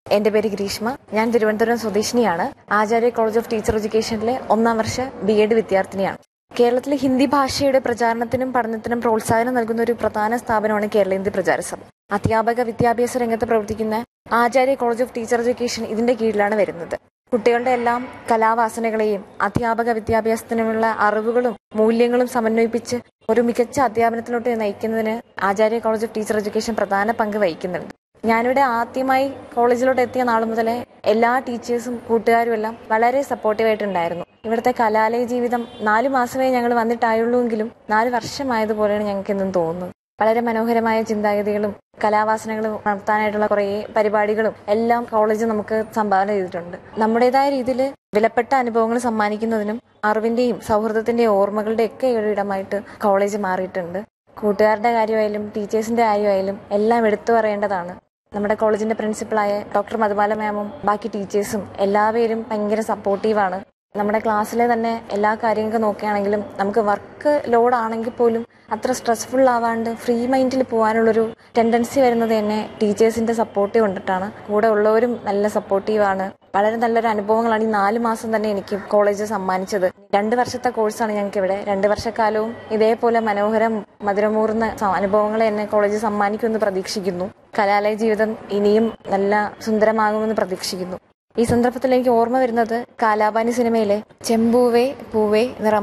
എന്റെ പേര് ഗ്രീഷ്മ ഞാൻ തിരുവനന്തപുരം സ്വദേശിനിയാണ് ആചാര്യ കോളേജ് ഓഫ് ടീച്ചർ എഡ്യൂക്കേഷനിലെ ഒന്നാം വർഷ ബി എഡ് വിദ്യാർത്ഥിനിയാണ് കേരളത്തിലെ ഹിന്ദി ഭാഷയുടെ പ്രചാരണത്തിനും പഠനത്തിനും പ്രോത്സാഹനം നൽകുന്ന ഒരു പ്രധാന സ്ഥാപനമാണ് കേരള ഹിന്ദി പ്രചാരസഭ അധ്യാപക വിദ്യാഭ്യാസ രംഗത്ത് പ്രവർത്തിക്കുന്ന Acharya college of teacher education ഇതിന്റെ കീഴിലാണ് വരുന്നത് കുട്ടികളുടെ എല്ലാം കലാവാസനകളെയും അധ്യാപക വിദ്യാഭ്യാസത്തിനുമുള്ള അറിവുകളും മൂല്യങ്ങളും സമന്വയിപ്പിച്ച് ഒരു മികച്ച അധ്യാപനത്തിലോട്ട് നയിക്കുന്നതിന് Acharya college of teacher education പ്രധാന പങ്ക് വഹിക്കുന്നുണ്ട് ഞാനിവിടെ ആദ്യമായി കോളേജിലോട്ട് എത്തിയ നാൾ മുതലേ എല്ലാ ടീച്ചേഴ്സും കൂട്ടുകാരും എല്ലാം വളരെ സപ്പോർട്ടീവായിട്ടുണ്ടായിരുന്നു ഇവിടുത്തെ കലാലയ ജീവിതം നാല് മാസമേ ഞങ്ങൾ വന്നിട്ടായുള്ളൂ എങ്കിലും നാല് വർഷമായതുപോലെയാണ് ഞങ്ങൾക്ക് എന്നും തോന്നുന്നത് വളരെ മനോഹരമായ ചിന്താഗതികളും കലാവാസനകളും നടത്താനായിട്ടുള്ള കുറേ പരിപാടികളും എല്ലാം കോളേജ് നമുക്ക് സംഭാവന ചെയ്തിട്ടുണ്ട് നമ്മുടേതായ രീതിയിൽ വിലപ്പെട്ട അനുഭവങ്ങൾ സമ്മാനിക്കുന്നതിനും അറിവിന്റെയും സൗഹൃദത്തിന്റെയും ഓർമ്മകളുടെ ഒക്കെ ഒരു ഇടമായിട്ട് കോളേജ് മാറിയിട്ടുണ്ട് കൂട്ടുകാരുടെ കാര്യമായാലും ടീച്ചേഴ്സിന്റെ കാര്യമായാലും എല്ലാം എടുത്തു പറയേണ്ടതാണ് നമ്മുടെ കോളേജിന്റെ പ്രിൻസിപ്പളായ ഡോക്ടർ മധുബാല മാമും ബാക്കി ടീച്ചേഴ്സും എല്ലാവരും ഭയങ്കര സപ്പോർട്ടീവാണ് നമ്മുടെ ക്ലാസ്സിലെ തന്നെ എല്ലാ കാര്യങ്ങളൊക്കെ നോക്കുകയാണെങ്കിലും നമുക്ക് വർക്ക് ലോഡ് ആണെങ്കിൽ പോലും അത്ര സ്ട്രെസ്ഫുൾ ആവാണ്ട് ഫ്രീ മൈൻഡിൽ പോകാനുള്ളൊരു ടെൻഡൻസി വരുന്നത് തന്നെ ടീച്ചേഴ്സിന്റെ സപ്പോർട്ട് കൊണ്ടിട്ടാണ് കൂടെ ഉള്ളവരും നല്ല സപ്പോർട്ടീവാണ് വളരെ നല്ലൊരു അനുഭവങ്ങളാണ് ഈ നാല് മാസം തന്നെ എനിക്ക് കോളേജ് സമ്മാനിച്ചത് രണ്ട് വർഷത്തെ കോഴ്സാണ് ഞങ്ങൾക്ക് ഇവിടെ രണ്ട് വർഷക്കാലവും ഇതേപോലെ മനോഹരം മധുരമൂർന്ന സ- അനുഭവങ്ങൾ എന്നെ കോളേജ് സമ്മാനിക്കുമെന്ന് പ്രതീക്ഷിക്കുന്നു കലാലയ ജീവിതം ഇനിയും നല്ല സുന്ദരമാകുമെന്ന് പ്രതീക്ഷിക്കുന്നു ഈ സന്ദർഭത്തിൽ എനിക്ക് ഓർമ്മ വരുന്നത് കാലാപാനി സിനിമയിലെ ചെമ്പൂവേ പൂവേ നിറം